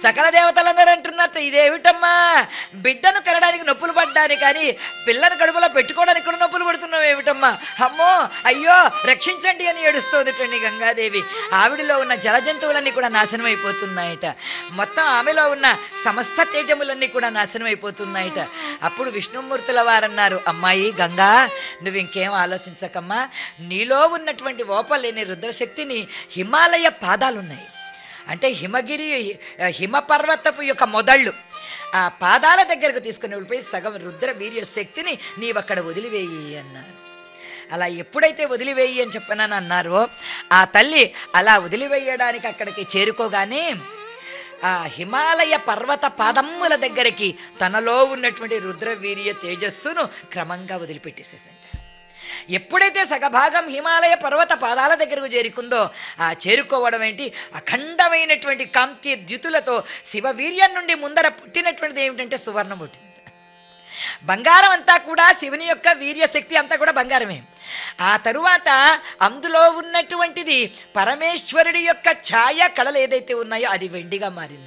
సకల దేవతలందరూ అంటున్నట్టు ఇదేమిటమ్మా బిడ్డను కనడానికి నొప్పులు పడ్డాని కానీ పిల్లను కడుపులో పెట్టుకోవడానికి కూడా నొప్పులు పడుతున్నావు ఏమిటమ్మా అమ్మో అయ్యో రక్షించండి అని ఏడుస్తోందిటండి గంగాదేవి ఆవిడలో ఉన్న జలజంతువులన్నీ కూడా నాశనం అయిపోతున్నాయట మొత్తం ఆమెలో ఉన్న సమస్త తేజములన్నీ కూడా నాశనం అయిపోతున్నాయట అప్పుడు విష్ణుమూర్తుల వారన్నారు అమ్మాయి గంగా నువ్వు ఇంకేం ఆలోచించకమ్మా నీలో ఉన్నటువంటి ఓపలేని రుద్రశక్తిని హిమాలయ పాదాలున్నాయి అంటే హిమగిరి హిమపర్వతపు యొక్క మొదళ్ళు ఆ పాదాల దగ్గరకు తీసుకుని వెళ్ళిపోయి సగం రుద్ర వీర్య శక్తిని నీవక్కడ వదిలివేయి అన్నారు అలా ఎప్పుడైతే వదిలివేయి అని చెప్పనని అన్నారో ఆ తల్లి అలా వదిలివేయడానికి అక్కడికి చేరుకోగానే ఆ హిమాలయ పర్వత పాదమ్ముల దగ్గరికి తనలో ఉన్నటువంటి రుద్రవీర్య తేజస్సును క్రమంగా వదిలిపెట్టేసేసింది ఎప్పుడైతే సగభాగం హిమాలయ పర్వత పాదాల దగ్గరకు చేరుకుందో ఆ చేరుకోవడం ఏంటి అఖండమైనటువంటి కాంతి ద్యుతులతో శివవీర్యం నుండి ముందర పుట్టినటువంటిది ఏమిటంటే సువర్ణం పుట్టింది బంగారం అంతా కూడా శివుని యొక్క వీర్యశక్తి అంతా కూడా బంగారమే ఆ తరువాత అందులో ఉన్నటువంటిది పరమేశ్వరుడి యొక్క ఛాయ కళలు ఏదైతే ఉన్నాయో అది వెండిగా మారింది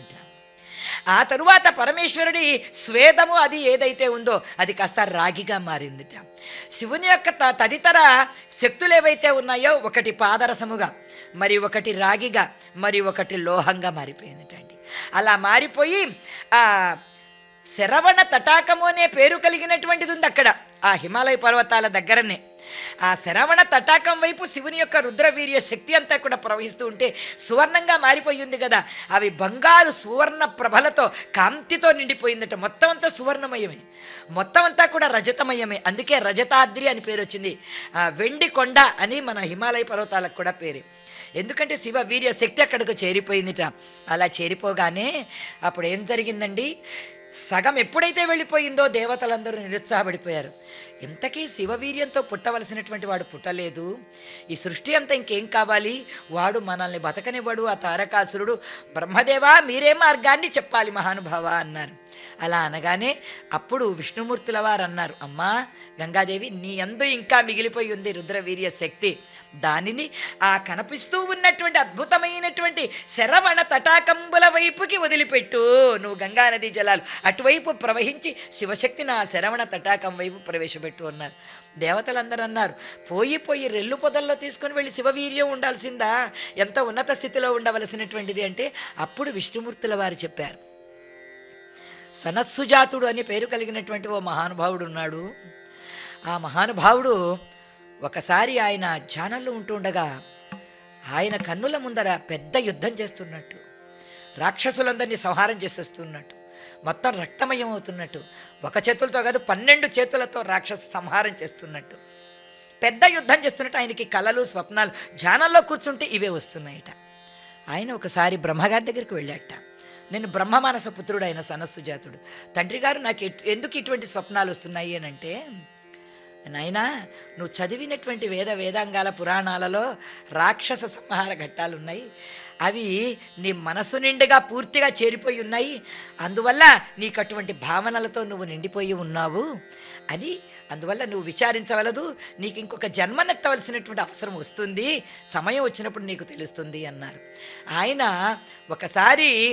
ఆ తరువాత పరమేశ్వరుడి స్వేదము అది ఏదైతే ఉందో అది కాస్త రాగిగా మారిందిట శివుని యొక్క త- తదితర శక్తులు ఏవైతే ఉన్నాయో ఒకటి పాదరసముగా మరి ఒకటి రాగిగా మరి ఒకటి లోహంగా మారిపోయిందిటండి అలా మారిపోయి ఆ శరవణ తటాకము అనే పేరు కలిగినటువంటిది ఉంది అక్కడ ఆ హిమాలయ పర్వతాల దగ్గరనే ఆ శరవణ తటాకం వైపు శివుని యొక్క రుద్రవీర్య శక్తి అంతా కూడా ప్రవహిస్తూ ఉంటే సువర్ణంగా మారిపోయి ఉంది కదా అవి బంగారు సువర్ణ ప్రభలతో కాంతితో నిండిపోయిందట మొత్తం అంతా సువర్ణమయమే మొత్తం అంతా కూడా రజతమయమే అందుకే రజతాద్రి అని పేరు వచ్చింది ఆ వెండి కొండ అని మన హిమాలయ పర్వతాలకు కూడా పేరు ఎందుకంటే శివ వీర్య శక్తి అక్కడికి చేరిపోయిందిట అలా చేరిపోగానే అప్పుడు ఏం జరిగిందండి సగం ఎప్పుడైతే వెళ్ళిపోయిందో దేవతలందరూ నిరుత్సాహపడిపోయారు ఇంతకీ శివవీర్యంతో పుట్టవలసినటువంటి వాడు పుట్టలేదు ఈ సృష్టి అంతా ఇంకేం కావాలి వాడు మనల్ని బతకనివ్వడు ఆ తారకాసురుడు బ్రహ్మదేవా మీరే మార్గాన్ని చెప్పాలి మహానుభావ అన్నారు అలా అనగానే అప్పుడు విష్ణుమూర్తుల వారు అన్నారు అమ్మా గంగాదేవి నీ అందు ఇంకా మిగిలిపోయి ఉంది రుద్రవీర్య శక్తి దానిని ఆ కనిపిస్తూ ఉన్నటువంటి అద్భుతమైనటువంటి శరవణ తటాకంబుల వైపుకి వదిలిపెట్టు నువ్వు గంగా నదీ జలాలు అటువైపు ప్రవహించి శివశక్తిని ఆ శరవణ తటాకం వైపు ప్రవేశపెట్టు అన్నారు దేవతలందరూ అన్నారు పోయి పోయి రెల్లు పొదల్లో తీసుకొని వెళ్ళి శివవీర్యం ఉండాల్సిందా ఎంత ఉన్నత స్థితిలో ఉండవలసినటువంటిది అంటే అప్పుడు విష్ణుమూర్తుల వారు చెప్పారు సనత్సుజాతుడు అనే పేరు కలిగినటువంటి ఓ మహానుభావుడు ఉన్నాడు ఆ మహానుభావుడు ఒకసారి ఆయన ధ్యానంలో ఉంటుండగా ఆయన కన్నుల ముందర పెద్ద యుద్ధం చేస్తున్నట్టు రాక్షసులందరినీ సంహారం చేసేస్తున్నట్టు మొత్తం రక్తమయం అవుతున్నట్టు ఒక చేతులతో కాదు పన్నెండు చేతులతో రాక్షస సంహారం చేస్తున్నట్టు పెద్ద యుద్ధం చేస్తున్నట్టు ఆయనకి కళలు స్వప్నాలు ధ్యానంలో కూర్చుంటే ఇవే వస్తున్నాయట ఆయన ఒకసారి బ్రహ్మగారి దగ్గరికి వెళ్ళాట నేను బ్రహ్మమానస పుత్రుడు అయిన సనస్సుజాతుడు తండ్రి గారు నాకు ఎట్- ఎందుకు ఇటువంటి స్వప్నాలు వస్తున్నాయి అని అంటే నాయనా నువ్వు చదివినటువంటి వేద వేదాంగాల పురాణాలలో రాక్షస సంహార ఘట్టాలు ఉన్నాయి అవి నీ మనసు నిండుగా పూర్తిగా చేరిపోయి ఉన్నాయి అందువల్ల నీకు అటువంటి భావనలతో నువ్వు నిండిపోయి ఉన్నావు అని అందువల్ల నువ్వు విచారించవలదు నీకు ఇంకొక జన్మనెత్తవలసినటువంటి అవసరం వస్తుంది సమయం వచ్చినప్పుడు నీకు తెలుస్తుంది అన్నారు ఆయన ఒకసారి